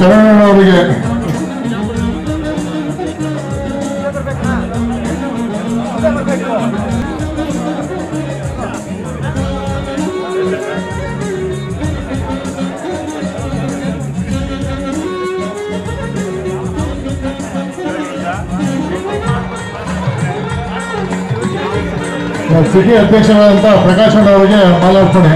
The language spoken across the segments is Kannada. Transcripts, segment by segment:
ಶರಣಣ್ಣವರಿಗೆ ಸಿಟಿ ಅಧ್ಯಕ್ಷರಾದಂಥ ಪ್ರಕಾಶ್ ಅಣ್ಣ ಅವರಿಗೆ ಮಾಲಾರ್ಪಣೆ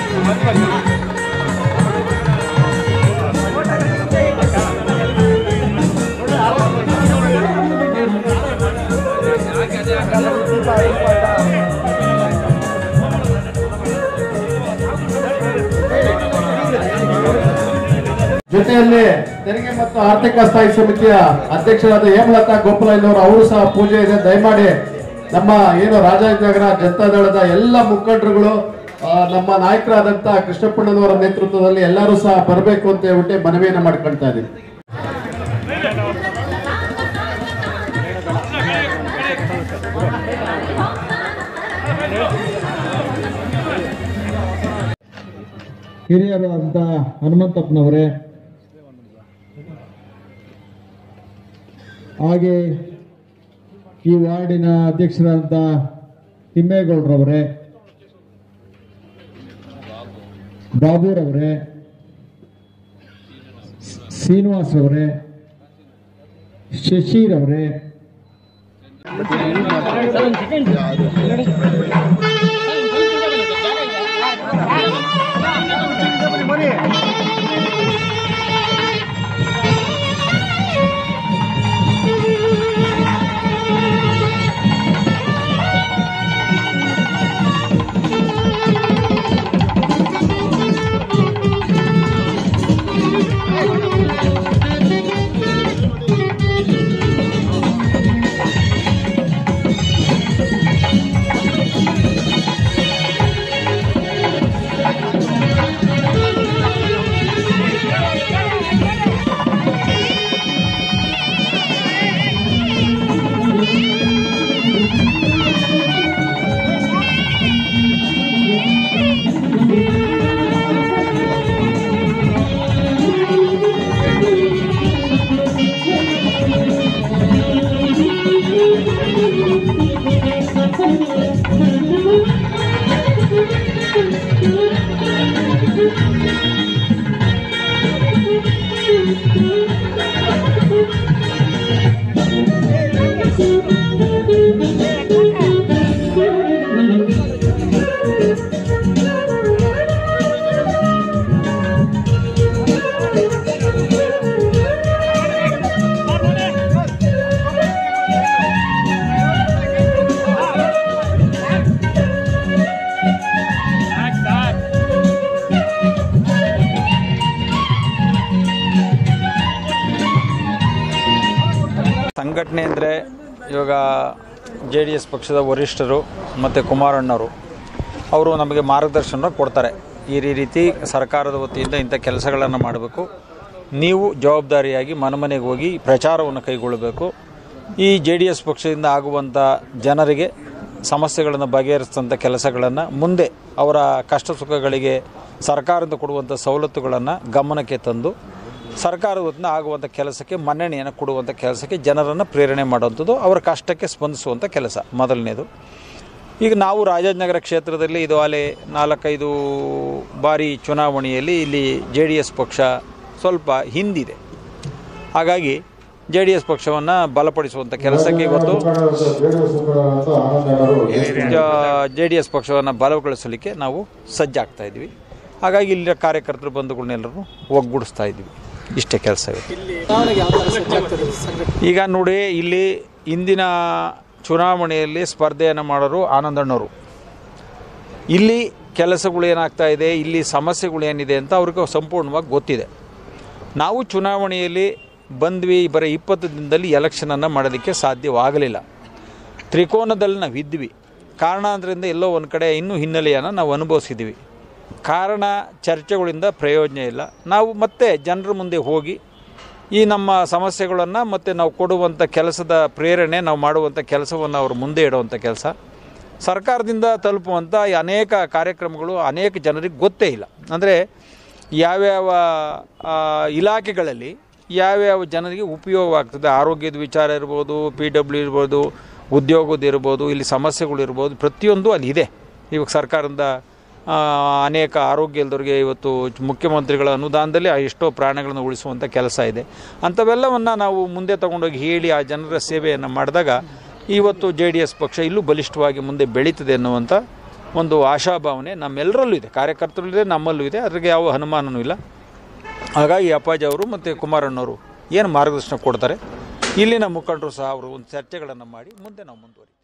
ಜೊತೆಯಲ್ಲಿ ತೆರಿಗೆ ಮತ್ತು ಆರ್ಥಿಕ ಸ್ಥಾಯಿ ಸಮಿತಿಯ ಅಧ್ಯಕ್ಷರಾದ ಹೇಮಲತಾ ಗೋಪಾಲಯ್ಯನವರು ಅವರು ಸಹ ಪೂಜೆ ಇದೆ ದಯಮಾಡಿ ನಮ್ಮ ಏನು ರಾಜಾಜಿನಗರ ಜನತಾದಳದ ಎಲ್ಲ ಮುಖಂಡರುಗಳು ಆ, ನಮ್ಮ ನಾಯಕರಾದಂತ ಕೃಷ್ಣಪ್ಪಣ್ಣನವರ ನೇತೃತ್ವದಲ್ಲಿ ಎಲ್ಲರೂ ಸಹ ಬರಬೇಕು ಅಂತ ಹೇಳ್ಬಿಟ್ಟು ಮನವಿಯನ್ನ ಮಾಡ್ಕೊಳ್ತಾ ಇದ್ದೀವಿ ಹಿರಿಯರು ಅಂತ ಹನುಮಂತಪ್ಪನವರೇ ಹಾಗೆ ಈ ವಾರ್ಡಿನ ಅಧ್ಯಕ್ಷರಾದಂಥ ತಿಮ್ಮೇಗೌಡರವರೇ ಬಾಬುರವರೇ ಶ್ರೀನಿವಾಸ್ ಅವರೇ ಶಶಿರವರೇ ಸಂಘಟನೆ ಅಂದರೆ ಇವಾಗ ಜೆ ಡಿ ಎಸ್ ಪಕ್ಷದ ವರಿಷ್ಠರು ಮತ್ತು ಕುಮಾರಣ್ಣವರು ಅವರು ನಮಗೆ ಮಾರ್ಗದರ್ಶನ ಕೊಡ್ತಾರೆ ಈ ರೀ- ರೀತಿ ಸರ್ಕಾರದ ವತಿಯಿಂದ ಇಂಥ ಕೆಲಸಗಳನ್ನು ಮಾಡಬೇಕು ನೀವು ಜವಾಬ್ದಾರಿಯಾಗಿ ಮನೆ ಮನೆಗೆ ಹೋಗಿ ಪ್ರಚಾರವನ್ನು ಕೈಗೊಳ್ಳಬೇಕು ಈ ಜೆ ಡಿ ಎಸ್ ಪಕ್ಷದಿಂದ ಆಗುವಂಥ ಜನರಿಗೆ ಸಮಸ್ಯೆಗಳನ್ನು ಬಗೆಹರಿಸಿದಂಥ ಕೆಲಸಗಳನ್ನು ಮುಂದೆ ಅವರ ಕಷ್ಟ ಸುಖಗಳಿಗೆ ಸರ್ಕಾರದಿಂದ ಕೊಡುವಂಥ ಸವಲತ್ತುಗಳನ್ನು ಗಮನಕ್ಕೆ ತಂದು ಸರ್ಕಾರದ ವತಿಯಿಂದ ಆಗುವಂಥ ಕೆಲಸಕ್ಕೆ ಮನ್ನಣೆಯನ್ನು ಕೊಡುವಂಥ ಕೆಲಸಕ್ಕೆ ಜನರನ್ನು ಪ್ರೇರಣೆ ಮಾಡುವಂಥದ್ದು ಅವರ ಕಷ್ಟಕ್ಕೆ ಸ್ಪಂದಿಸುವಂಥ ಕೆಲಸ ಮೊದಲನೇದು ಈಗ ನಾವು ರಾಜಾಜನಗರ ಕ್ಷೇತ್ರದಲ್ಲಿ ಇದು ಅಲೆ ನಾಲ್ಕೈದು ಬಾರಿ ಚುನಾವಣೆಯಲ್ಲಿ ಇಲ್ಲಿ ಜೆ ಡಿ ಎಸ್ ಪಕ್ಷ ಸ್ವಲ್ಪ ಹಿಂದಿದೆ ಹಾಗಾಗಿ ಜೆ ಡಿ ಎಸ್ ಪಕ್ಷವನ್ನು ಬಲಪಡಿಸುವಂಥ ಕೆಲಸಕ್ಕೆ ಇವತ್ತು ಜೆ ಡಿ ಎಸ್ ಪಕ್ಷವನ್ನು ಬಲಗೊಳಿಸಲಿಕ್ಕೆ ನಾವು ಸಜ್ಜಾಗ್ತಾ ಇದ್ವಿ ಹಾಗಾಗಿ ಇಲ್ಲಿನ ಕಾರ್ಯಕರ್ತರು ಬಂಧುಗಳನ್ನೆಲ್ಲರೂ ಒಗ್ಗೂಡಿಸ್ತಾ ಇದ್ವಿ ಇಷ್ಟೇ ಕೆಲಸ ಈಗ ನೋಡಿ ಇಲ್ಲಿ ಇಂದಿನ ಚುನಾವಣೆಯಲ್ಲಿ ಸ್ಪರ್ಧೆಯನ್ನು ಮಾಡೋರು ಆನಂದಣ್ಣವರು ಇಲ್ಲಿ ಕೆಲಸಗಳು ಏನಾಗ್ತಾ ಇದೆ ಇಲ್ಲಿ ಸಮಸ್ಯೆಗಳು ಏನಿದೆ ಅಂತ ಅವ್ರಿಗೆ ಸಂಪೂರ್ಣವಾಗಿ ಗೊತ್ತಿದೆ ನಾವು ಚುನಾವಣೆಯಲ್ಲಿ ಬಂದ್ವಿ ಬರೀ ಇಪ್ಪತ್ತು ದಿನದಲ್ಲಿ ಎಲೆಕ್ಷನನ್ನು ಮಾಡೋದಕ್ಕೆ ಸಾಧ್ಯವಾಗಲಿಲ್ಲ ತ್ರಿಕೋನದಲ್ಲಿ ನಾವು ಇದ್ವಿ ಕಾರಣಾಂತರದಿಂದ ಎಲ್ಲೋ ಒಂದು ಕಡೆ ಇನ್ನೂ ಹಿನ್ನೆಲೆಯನ್ನು ನಾವು ಅನುಭವಿಸಿದ್ದೀವಿ ಕಾರಣ ಚರ್ಚೆಗಳಿಂದ ಪ್ರಯೋಜನ ಇಲ್ಲ ನಾವು ಮತ್ತೆ ಜನರ ಮುಂದೆ ಹೋಗಿ ಈ ನಮ್ಮ ಸಮಸ್ಯೆಗಳನ್ನು ಮತ್ತು ನಾವು ಕೊಡುವಂಥ ಕೆಲಸದ ಪ್ರೇರಣೆ ನಾವು ಮಾಡುವಂಥ ಕೆಲಸವನ್ನು ಅವ್ರ ಮುಂದೆ ಇಡುವಂಥ ಕೆಲಸ ಸರ್ಕಾರದಿಂದ ತಲುಪುವಂಥ ಈ ಅನೇಕ ಕಾರ್ಯಕ್ರಮಗಳು ಅನೇಕ ಜನರಿಗೆ ಗೊತ್ತೇ ಇಲ್ಲ ಅಂದರೆ ಯಾವ್ಯಾವ ಆ, ಇಲಾಖೆಗಳಲ್ಲಿ ಯಾವ್ಯಾವ ಜನರಿಗೆ ಉಪಯೋಗವಾಗ್ತದೆ ಆರೋಗ್ಯದ ವಿಚಾರ ಇರ್ಬೋದು ಪಿ ಡಬ್ಲ್ಯೂ ಇರ್ಬೋದು ಉದ್ಯೋಗದ ಇರ್ಬೋದು ಇಲ್ಲಿ ಸಮಸ್ಯೆಗಳಿರ್ಬೋದು ಪ್ರತಿಯೊಂದು ಅಲ್ಲಿ ಇದೆ ಇವಾಗ ಸರ್ಕಾರದಿಂದ ಆ, ಅನೇಕ ಆರೋಗ್ಯ ಇಲ್ದವ್ರಿಗೆ ಇವತ್ತು ಮುಖ್ಯಮಂತ್ರಿಗಳ ಅನುದಾನದಲ್ಲಿ ಆ ಎಷ್ಟೋ ಪ್ರಾಣಗಳನ್ನು ಉಳಿಸುವಂಥ ಕೆಲಸ ಇದೆ ಅಂಥವೆಲ್ಲವನ್ನು ನಾವು ಮುಂದೆ ತಗೊಂಡೋಗಿ ಹೇಳಿ ಆ ಜನರ ಸೇವೆಯನ್ನು ಮಾಡಿದಾಗ ಇವತ್ತು ಜೆ ಡಿ ಎಸ್ ಪಕ್ಷ ಇಲ್ಲೂ ಬಲಿಷ್ಠವಾಗಿ ಮುಂದೆ ಬೆಳೀತದೆ ಅನ್ನುವಂಥ ಒಂದು ಆಶಾಭಾವನೆ ನಮ್ಮೆಲ್ಲರಲ್ಲೂ ಇದೆ ಕಾರ್ಯಕರ್ತರಲ್ಲೂ ಇದೆ ನಮ್ಮಲ್ಲೂ ಇದೆ ಅದ್ರಿಗೆ ಯಾವ ಅನುಮಾನನೂ ಇಲ್ಲ ಹಾಗಾಗಿ ಅಪ್ಪಾಜಿ ಅವರು ಮತ್ತು ಕುಮಾರಣ್ಣವರು ಏನು ಮಾರ್ಗದರ್ಶನ ಕೊಡ್ತಾರೆ ಇಲ್ಲಿನ ಮುಖಂಡರು ಸಹ ಅವರು ಒಂದು ಚರ್ಚೆಗಳನ್ನು ಮಾಡಿ ಮುಂದೆ ನಾವು ಮುಂದುವರಿ